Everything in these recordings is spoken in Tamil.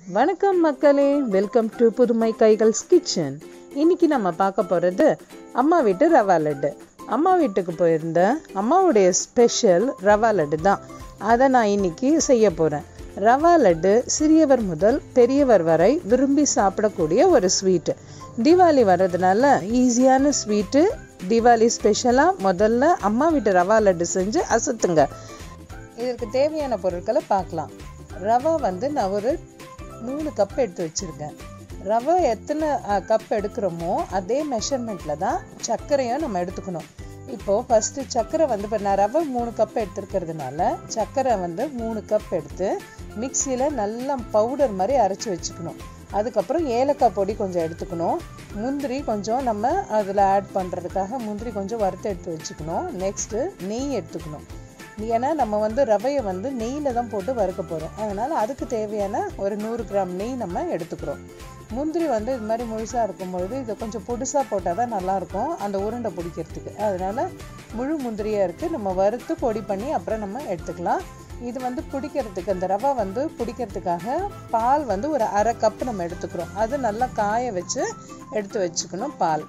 வணக்கம் மக்களே வெல்கம் டு புதுமை கைகள்ஸ் கிச்சன் இன்னைக்கு நம்ம பார்க்க போகிறது அம்மா வீட்டு ரவா லட்டு அம்மா வீட்டுக்கு போயிருந்தேன் அம்மாவுடைய ஸ்பெஷல் ரவா லட்டு தான் அதை நான் இன்னைக்கு செய்ய போகிறேன் ரவா லட்டு சிறியவர் முதல் பெரியவர் வரை விரும்பி சாப்பிடக்கூடிய ஒரு ஸ்வீட்டு தீபாவளி வர்றதுனால ஈஸியான ஸ்வீட்டு தீபாவளி ஸ்பெஷலாக முதல்ல அம்மா வீட்டு ரவா லட்டு செஞ்சு அசத்துங்க இதற்கு தேவையான பொருட்களை பார்க்கலாம் ரவா வந்து நான் ஒரு மூணு கப் எடுத்து வச்சுருக்கேன் ரவை எத்தனை கப் எடுக்கிறோமோ அதே மெஷர்மெண்ட்டில் தான் சர்க்கரையும் நம்ம எடுத்துக்கணும் இப்போது ஃபஸ்ட்டு சர்க்கரை வந்து இப்போ நான் ரவை மூணு கப் எடுத்துருக்கிறதுனால சர்க்கரை வந்து மூணு கப் எடுத்து மிக்சியில் நல்லா பவுடர் மாதிரி அரைச்சி வச்சுக்கணும் அதுக்கப்புறம் ஏலக்காய் பொடி கொஞ்சம் எடுத்துக்கணும் முந்திரி கொஞ்சம் நம்ம அதில் ஆட் பண்ணுறதுக்காக முந்திரி கொஞ்சம் வறுத்து எடுத்து வச்சுக்கணும் நெக்ஸ்ட்டு நெய் எடுத்துக்கணும் ஏன்னா நம்ம வந்து ரவையை வந்து நெய்யில் தான் போட்டு வறுக்க போகிறோம் அதனால் அதுக்கு தேவையான ஒரு நூறு கிராம் நெய் நம்ம எடுத்துக்கிறோம் முந்திரி வந்து இது மாதிரி முழுசாக இருக்கும்பொழுது இதை கொஞ்சம் பொடுசாக போட்டால் தான் நல்லாயிருக்கும் அந்த உருண்டை பிடிக்கிறதுக்கு அதனால் முழு முந்திரியாக இருக்குது நம்ம வறுத்து பொடி பண்ணி அப்புறம் நம்ம எடுத்துக்கலாம் இது வந்து பிடிக்கிறதுக்கு அந்த ரவை வந்து பிடிக்கிறதுக்காக பால் வந்து ஒரு அரை கப் நம்ம எடுத்துக்கிறோம் அது நல்லா காய வச்சு எடுத்து வச்சுக்கணும் பால்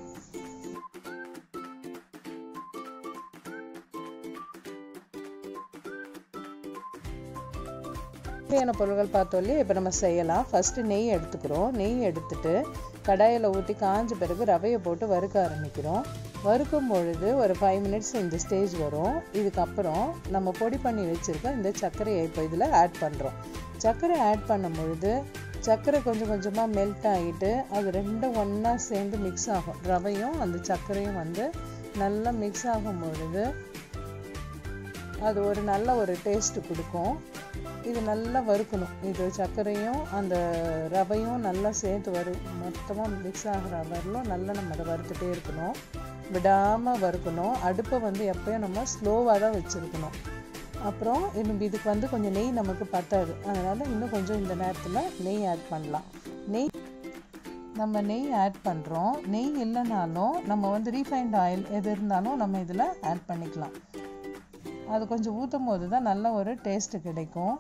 தேவையான பொருட்கள் பார்த்தோம் இல்லையா இப்போ நம்ம செய்யலாம் ஃபஸ்ட்டு நெய் எடுத்துக்கிறோம் நெய் எடுத்துட்டு கடாயில் ஊற்றி காஞ்ச பிறகு ரவையை போட்டு வறுக்க ஆரம்பிக்கிறோம் வறுக்கும் பொழுது ஒரு ஃபைவ் மினிட்ஸ் இந்த ஸ்டேஜ் வரும் இதுக்கப்புறம் நம்ம பொடி பண்ணி வச்சுருக்க இந்த சர்க்கரையை இப்போ இதில் ஆட் பண்ணுறோம் சர்க்கரை ஆட் பண்ணும் பொழுது சர்க்கரை கொஞ்சம் கொஞ்சமாக மெல்ட் ஆகிட்டு அது ரெண்டும் ஒன்றா சேர்ந்து மிக்ஸ் ஆகும் ரவையும் அந்த சர்க்கரையும் வந்து நல்லா மிக்ஸ் ஆகும் பொழுது அது ஒரு நல்ல ஒரு டேஸ்ட் கொடுக்கும் இது நல்லா வறுக்கணும் இது சர்க்கரையும் அந்த ரவையும் நல்லா சேர்த்து வறு மொத்தமாக மிக்ஸ் ஆகிற வரலும் நல்லா நம்ம அதை வறுத்துட்டே இருக்கணும் விடாமல் வறுக்கணும் அடுப்பை வந்து எப்பயும் நம்ம ஸ்லோவாக தான் வச்சுருக்கணும் அப்புறம் இன்னும் இதுக்கு வந்து கொஞ்சம் நெய் நமக்கு பத்தாது அதனால் இன்னும் கொஞ்சம் இந்த நேரத்தில் நெய் ஆட் பண்ணலாம் நெய் நம்ம நெய் ஆட் பண்ணுறோம் நெய் இல்லைனாலும் நம்ம வந்து ரீஃபைண்ட் ஆயில் எது இருந்தாலும் நம்ம இதில் ஆட் பண்ணிக்கலாம் அது கொஞ்சம் ஊற்றும் போது தான் நல்ல ஒரு டேஸ்ட்டு கிடைக்கும்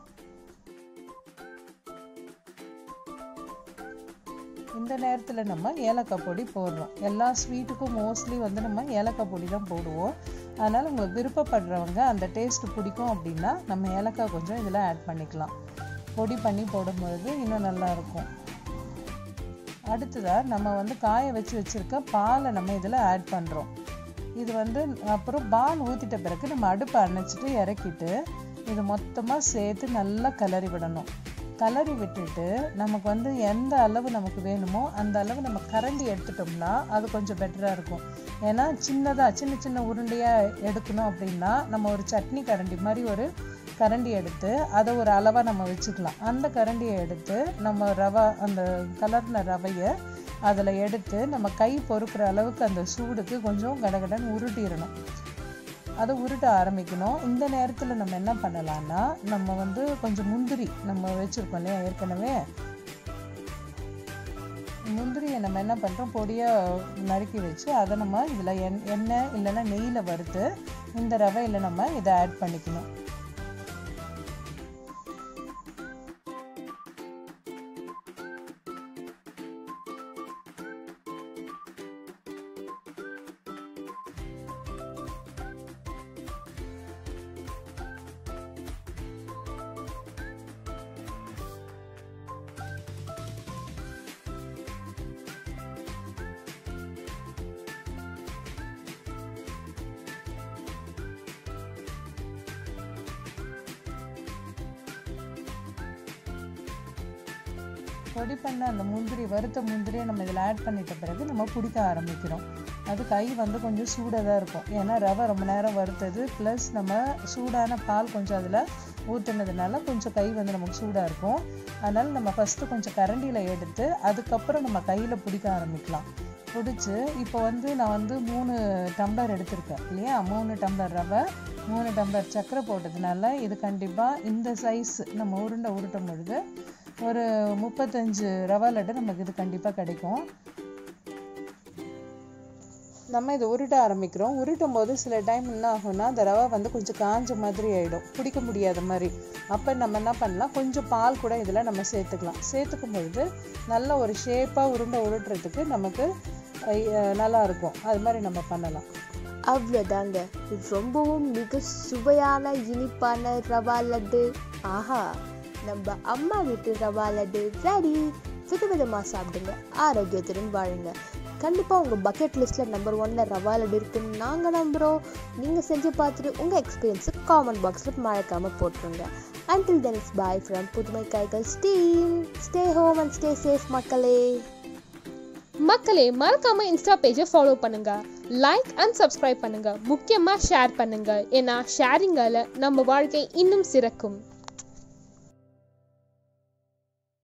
இந்த நேரத்தில் நம்ம ஏலக்காய் பொடி போடுறோம் எல்லா ஸ்வீட்டுக்கும் மோஸ்ட்லி வந்து நம்ம ஏலக்காய் பொடி தான் போடுவோம் அதனால் உங்களுக்கு விருப்பப்படுறவங்க அந்த டேஸ்ட் பிடிக்கும் அப்படின்னா நம்ம ஏலக்காய் கொஞ்சம் இதில் ஆட் பண்ணிக்கலாம் பொடி பண்ணி போடும்பொழுது இன்னும் நல்லாயிருக்கும் அடுத்ததாக நம்ம வந்து காய வச்சு வச்சுருக்க பாலை நம்ம இதில் ஆட் பண்ணுறோம் இது வந்து அப்புறம் பால் ஊற்றிட்ட பிறகு நம்ம அடுப்பை அணைச்சிட்டு இறக்கிட்டு இது மொத்தமாக சேர்த்து நல்லா கிளறி விடணும் கிளறி விட்டுட்டு நமக்கு வந்து எந்த அளவு நமக்கு வேணுமோ அந்த அளவு நம்ம கரண்டி எடுத்துட்டோம்னா அது கொஞ்சம் பெட்டராக இருக்கும் ஏன்னா சின்னதாக சின்ன சின்ன உருண்டையாக எடுக்கணும் அப்படின்னா நம்ம ஒரு சட்னி கரண்டி மாதிரி ஒரு கரண்டி எடுத்து அதை ஒரு அளவாக நம்ம வச்சுக்கலாம் அந்த கரண்டியை எடுத்து நம்ம ரவா அந்த கலர்ன ரவையை அதில் எடுத்து நம்ம கை பொறுக்கிற அளவுக்கு அந்த சூடுக்கு கொஞ்சம் கடகடன் உருட்டிடணும் அதை உருட்ட ஆரம்பிக்கணும் இந்த நேரத்தில் நம்ம என்ன பண்ணலான்னா நம்ம வந்து கொஞ்சம் முந்திரி நம்ம வச்சுருக்கோம் இல்லையா ஏற்கனவே முந்திரியை நம்ம என்ன பண்ணுறோம் பொடியாக நறுக்கி வச்சு அதை நம்ம இதில் எண் எண்ணெய் இல்லைன்னா நெய்யில் வறுத்து இந்த ரவையில் நம்ம இதை ஆட் பண்ணிக்கணும் பொடி பண்ண அந்த முந்திரி வறுத்த முந்திரியை நம்ம இதில் ஆட் பண்ணிட்ட பிறகு நம்ம பிடிக்க ஆரம்பிக்கிறோம் அது கை வந்து கொஞ்சம் சூடாக தான் இருக்கும் ஏன்னா ரவை ரொம்ப நேரம் வறுத்தது ப்ளஸ் நம்ம சூடான பால் கொஞ்சம் அதில் ஊற்றுனதுனால கொஞ்சம் கை வந்து நமக்கு சூடாக இருக்கும் அதனால் நம்ம ஃபஸ்ட்டு கொஞ்சம் கரண்டியில் எடுத்து அதுக்கப்புறம் நம்ம கையில் பிடிக்க ஆரம்பிக்கலாம் பிடிச்சி இப்போ வந்து நான் வந்து மூணு டம்ளர் எடுத்திருக்கேன் இல்லையா மூணு டம்ளர் ரவை மூணு டம்ளர் சர்க்கரை போட்டதுனால இது கண்டிப்பாக இந்த சைஸ் நம்ம உருண்டை உருட்டும் பொழுது ஒரு முப்பத்தஞ்சு ரவா லட்டு நமக்கு இது கண்டிப்பாக கிடைக்கும் நம்ம இதை உருட்ட ஆரம்பிக்கிறோம் உருட்டும் போது சில டைம் என்ன ஆகும்னா அந்த ரவை வந்து கொஞ்சம் காஞ்ச மாதிரி ஆயிடும் பிடிக்க முடியாத மாதிரி அப்போ நம்ம என்ன பண்ணலாம் கொஞ்சம் பால் கூட இதில் நம்ம சேர்த்துக்கலாம் சேர்த்துக்கும் பொழுது நல்ல ஒரு ஷேப்பாக உருண்டை உருட்டுறதுக்கு நமக்கு அஹ், நல்லா இருக்கும் அது மாதிரி நம்ம பண்ணலாம் அவ்வளோதாங்க ரொம்பவும் மிக சுவையான இனிப்பான ரவா லட்டு ஆஹா நம்ம அம்மா வீட்டு ரவா லட்டு ரெடி விதவிதமாக சாப்பிடுங்க ஆரோக்கியத்துடன் வாழுங்க கண்டிப்பாக உங்கள் பக்கெட் லிஸ்ட்டில் நம்பர் ஒன்ல ரவா லட்டு இருக்குன்னு நாங்கள் நம்புகிறோம் நீங்கள் செஞ்சு பார்த்துட்டு உங்கள் எக்ஸ்பீரியன்ஸை காமெண்ட் பாக்ஸில் மறக்காமல் போட்டுருங்க until then it's bye from Pudhumai Kaigal team stay home and stay safe மக்களே மக்களே மறக்காம இன்ஸ்டா பேஜை ஃபாலோ பண்ணுங்க லைக் அண்ட் சப்ஸ்கிரைப் பண்ணுங்க முக்கியமா ஷேர் பண்ணுங்க ஏன்னா ஷேரிங்கால நம்ம வாழ்க்கை இன்னும் சிறக்கும்